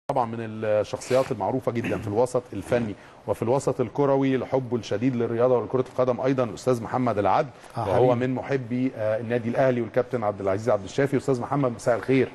طبعا من الشخصيات المعروفه جدا في الوسط الفني وفي الوسط الكروي لحبه الشديد للرياضه ولكره القدم ايضا الاستاذ محمد العدل آه، وهو حبيبي. من محبي آه، النادي الاهلي والكابتن عبد العزيز عبد الشافي استاذ محمد مساء الخير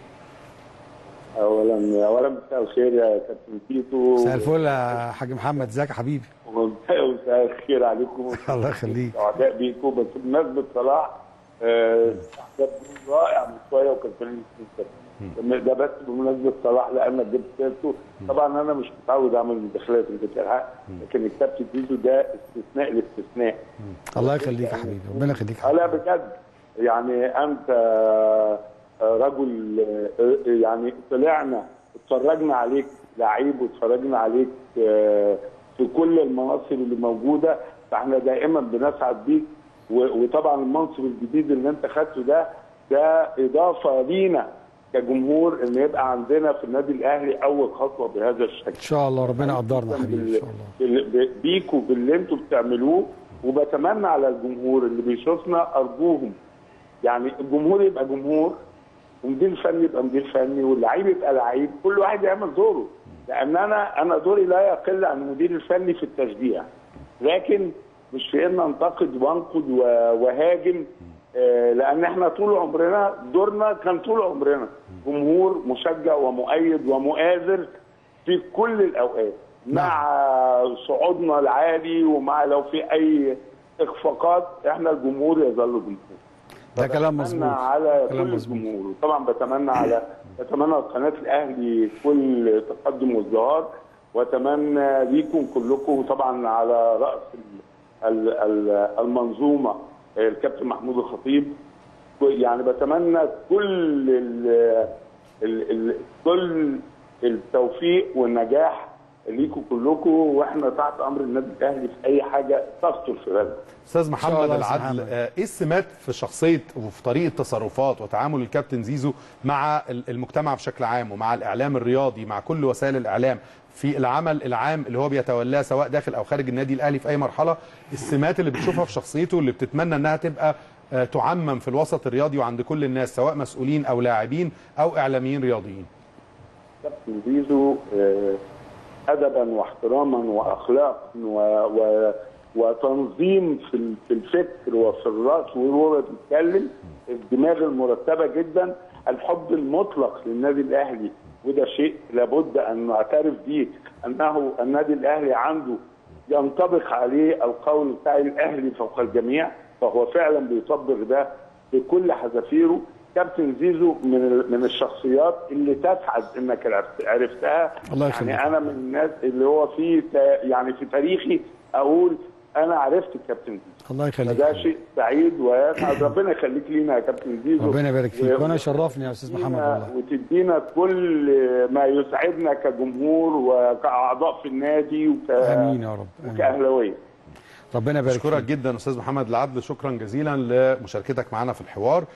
اولا اولا مساء الخير يا كابتن تيتو مساء الفل يا حاج محمد ازيك يا حبيبي ومساء الخير عليكم الله يخليك سعداء بيكم بس بمناسبه صلاح آه، ده جول رائع من شويه وكان فريق السيستم. ده بس بمناسبه صلاح لانك جبت سيرته طبعا انا مش متعود اعمل مداخلات انت بتلحق لكن الكابتن تيتو ده استثناء الاستثناء الله يخليك يا حبيبي ربنا يخليك يا حبيبي. لا بجد يعني انت آه، رجل آه، يعني طلعنا اتفرجنا عليك لعيب واتفرجنا عليك آه، في كل المناصب اللي موجوده فاحنا دائما بنسعد بيك و- وطبعا المنصب الجديد اللي انت خدته ده ده اضافه لينا كجمهور ان يبقى عندنا في النادي الاهلي اول خطوه بهذا الشكل ان شاء الله ربنا يقدرنا يا حبيبي ان شاء الله بال- ب- بيكوا باللي انتوا بتعملوه وبتمنى على الجمهور اللي بيشوفنا ارجوهم يعني الجمهور يبقى جمهور ومدير فني يبقى مدير فني واللعيب يبقى لعيب كل واحد يعمل دوره لان انا انا دوري لا يقل عن المدير الفني في التشجيع لكن مش في ان انتقد وانقد و- وهاجم آه، لان احنا طول عمرنا دورنا كان طول عمرنا جمهور مشجع ومؤيد ومؤازر في كل الاوقات مع صعودنا العالي ومع لو في اي اخفاقات احنا الجمهور يظل جمهور ده كلام بتمنى مظبوط على كلام كل مظبوط. الجمهور وطبعا بتمنى على بتمنى قناه الاهلي كل تقدم وازدهار واتمنى ليكم كلكم وطبعا على راس ال- ال- ال- المنظومه الكابتن محمود الخطيب يعني بتمنى كل ال ال ال كل التوفيق والنجاح ليكم كلكم واحنا تحت امر النادي الاهلي في اي حاجه تخطر في بالنا استاذ شاء محمد الله يا أستاذ العدل محمد. آه، ايه السمات في شخصيه وفي طريقه تصرفات وتعامل الكابتن زيزو مع ال- المجتمع بشكل عام ومع الاعلام الرياضي مع كل وسائل الاعلام في العمل العام اللي هو بيتولاه سواء داخل او خارج النادي الاهلي في اي مرحله السمات اللي بتشوفها في شخصيته اللي بتتمنى انها تبقى آه، تعمم في الوسط الرياضي وعند كل الناس سواء مسؤولين او لاعبين او اعلاميين رياضيين كابتن زيزو آه، ادبا واحتراما واخلاقا و... و... وتنظيم في ال- في الفكر وفي الراس وهو بيتكلم الدماغ المرتبه جدا الحب المطلق للنادي الاهلي وده شيء لابد ان نعترف به انه النادي الاهلي عنده ينطبق عليه القول بتاع الاهلي فوق الجميع فهو فعلا بيطبق ده بكل حذافيره كابتن زيزو من ال- من الشخصيات اللي تسعد انك عرفت- عرفتها الله يخليك. يعني انا من الناس اللي هو في تا- يعني في تاريخي اقول انا عرفت الكابتن زيزو الله يخليك فده شيء سعيد ويسعد ربنا يخليك لينا يا كابتن زيزو ربنا يبارك فيك و- وانا يشرفني يا استاذ محمد وتدينا- والله وتدينا كل ما يسعدنا كجمهور وكاعضاء في النادي وك... امين يا رب آمين. وكاهلاويه ربنا يبارك اشكرك فيك جدا استاذ محمد العدل شكرا جزيلا لمشاركتك معنا في الحوار